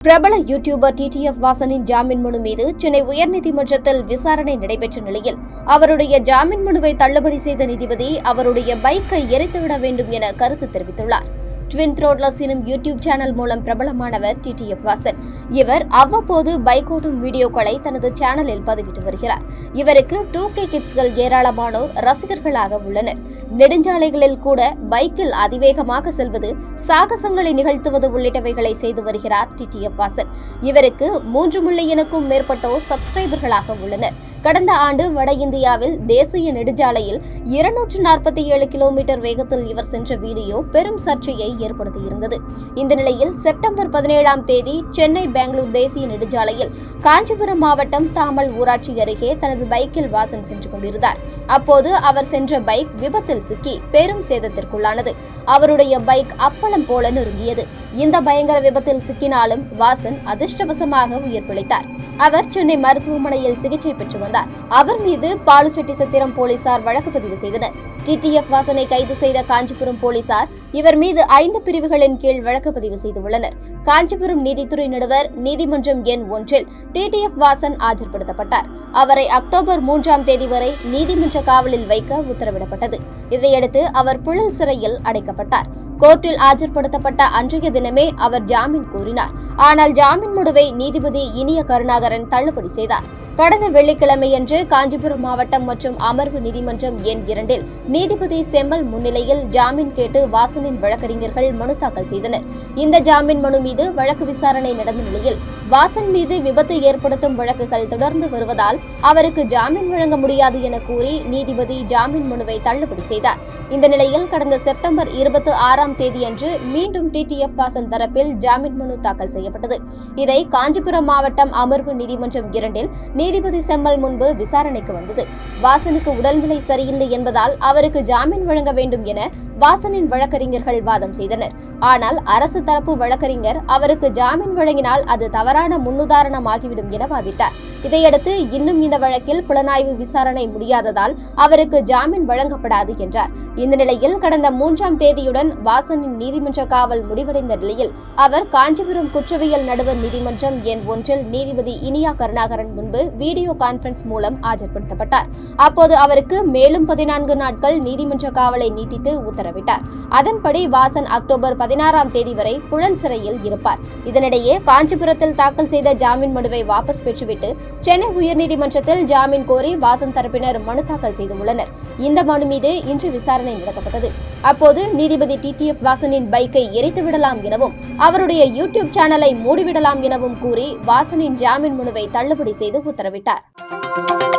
பிரபல YouTuber TTF வாசனின் ஜாமீன் மனு மீது சென்னை உயர்நீதிமன்றத்தில் விசாரணை நடைபெற்ற நிலையில் அவருடைய ஜாமீன் மனுவை தள்ளுபடி செய்த நீதிபதி அவருடைய பைக்கை எரித்துவிட வேண்டும் என கருத்து தெரிவித்துள்ளார் ட்வின் த்ரோட்லஸ் எனும் யூடியூப் சேனல் மூலம் பிரபலமானவர் டிடிஎஃப் வாசன் இவர் அவ்வப்போது பைக் ஓட்டும் வீடியோக்களை தனது சேனலில் பதிவிட்டு வருகிறார் இவருக்கு டூ கே கிட்ஸ்கள் ஏராளமானோர் ரசிகர்களாக உள்ளனர் நெடுஞ்சாலைகளில் கூட பைக்கில் அதிவேகமாக செல்வது சாகசங்களை நிகழ்த்துவது உள்ளிட்டவைகளை செய்து வருகிறார் டிடிஎஃப் வாசன் இவருக்கு மூன்று மில்லியனுக்கும் மேற்பட்டோர் சப்ஸ்கிரைபர்களாக உள்ளனர் கடந்த ஆண்டு வட இந்தியாவில் தேசிய நெடுஞ்சாலையில் இருநூற்று நாற்பத்தி ஏழு கிலோமீட்டர் வேகத்தில் இவர் சென்ற வீடியோ பெரும் சர்ச்சையை ஏற்படுத்தியிருந்தது இந்த நிலையில் செப்டம்பர் பதினேழாம் தேதி சென்னை பெங்களூர் தேசிய நெடுஞ்சாலையில் காஞ்சிபுரம் மாவட்டம் தாமல் ஊராட்சி அருகே தனது பைக்கில் வாசன் சென்று கொண்டிருந்தார் அப்போது அவர் சென்ற பைக் விபத்தில் சிக்கி பெரும் சேதத்திற்குள்ளானது அவருடைய பைக் அப்பளம் போல நொறுங்கியது இந்த பயங்கர விபத்தில் சிக்கினாலும் வாசன் அதிர்ஷ்டவசமாக உயிர் பிழைத்தார் அவர் சென்னை மருத்துவமனையில் சிகிச்சை பெற்று வந்தார் அவர் மீது பாலுச்செட்டி சத்திரம் போலீசார் வழக்கு பதிவு செய்தனர் டிடிஎஃப் வாசனை கைது செய்த காஞ்சிபுரம் போலீசார் இவர் மீது ஐந்து பிரிவுகளின் கீழ் வழக்கு பதிவு செய்துள்ளனர் காஞ்சிபுரம் நீதித்துறை நடுவர் நீதிமன்றம் எண் ஒன்றில் டிடிஎஃப் வாசன் ஆஜர்படுத்தப்பட்டார் அவரை அக்டோபர் மூன்றாம் தேதி வரை நீதிமன்ற காவலில் வைக்க உத்தரவிடப்பட்டது இதையடுத்து அவர் புழல் சிறையில் அடைக்கப்பட்டார் கோர்ட்டில் ஆஜர்படுத்தப்பட்ட அன்றைய தினமே அவர் ஜாமீன் கோரினார் ஆனால் ஜாமீன் மனுவை நீதிபதி இனிய கருணாகரன் தள்ளுபடி செய்தார் கடந்த வெள்ளிக்கிழமையன்று காஞ்சிபுரம் மாவட்டம் மற்றும் அமர்வு நீதிமன்றம் எண் இரண்டில் நீதிபதி செம்மல் முன்னிலையில் ஜாமீன் கேட்டு வாசனின் வழக்கறிஞர்கள் மனு தாக்கல் செய்தனர் இந்த ஜாமீன் மனு மீது வழக்கு விசாரணை நடந்த நிலையில் வாசன் மீது விபத்து ஏற்படுத்தும் வழக்குகள் தொடர்ந்து வருவதால் அவருக்கு ஜாமீன் வழங்க முடியாது என கூறி நீதிபதி ஜாமீன் மனுவை தள்ளுபடி செய்தார் இந்த நிலையில் கடந்த செப்டம்பர் இருபத்தி ஆறாம் தேதியன்று மீண்டும் டிடிஎஃப் வாசன் தரப்பில் ஜாமீன் மனு தாக்கல் செய்யப்பட்டது இதை காஞ்சிபுரம் மாவட்டம் அமர்வு நீதிமன்றம் இரண்டில் நீதிபதி செம்மல் முன்பு விசாரணைக்கு வந்தது வாசனுக்கு உடல்நிலை சரியில்லை என்பதால் அவருக்கு ஜாமீன் வழங்க வேண்டும் என வாசனின் வழக்கறிஞர்கள் வாதம் செய்தனர் ஆனால் அரசு தரப்பு வழக்கறிஞர் அவருக்கு ஜாமீன் வழங்கினால் அது தவறான முன்னுதாரணமாகிவிடும் என வாதிட்டார் இதையடுத்து இன்னும் இந்த வழக்கில் புலனாய்வு விசாரணை முடியாததால் அவருக்கு ஜாமீன் வழங்கப்படாது என்றார் இந்த நிலையில் கடந்த மூன்றாம் தேதியுடன் வாசனின் நீதிமன்ற காவல் முடிவடைந்த நிலையில் அவர் காஞ்சிபுரம் குற்றவியல் நடுவர் நீதிமன்றம் எண் ஒன்றில் நீதிபதி இனியா கருணாகரன் முன்பு வீடியோ கான்பரன்ஸ் மூலம் ஆஜர்படுத்தப்பட்டார் அப்போது அவருக்கு மேலும் பதினான்கு நாட்கள் நீதிமன்ற காவலை நீட்டித்து உத்தரவிட்டார் அதன்படி வாசன் அக்டோபர் பதினாறாம் தேதி வரை புழல் சிறையில் இருப்பார் இதனிடையே காஞ்சிபுரத்தில் தாக்கல் செய்த ஜாமீன் மனுவை வாபஸ் பெற்றுவிட்டு சென்னை உயர்நீதிமன்றத்தில் ஜாமீன் கோரி வாசன் தரப்பினர் மனு தாக்கல் செய்துள்ளனர் இந்த மனு மீது இன்று விசாரணை நடத்தப்பட்டது அப்போது நீதிபதி டிடிஎஃப் வாசனின் பைக்கை எரித்து விடலாம் எனவும் அவருடைய யூடியூப் சேனலை மூடிவிடலாம் எனவும் கூறி வாசனின் ஜாமீன் மனுவை தள்ளுபடி செய்து உத்தரவிட்டார்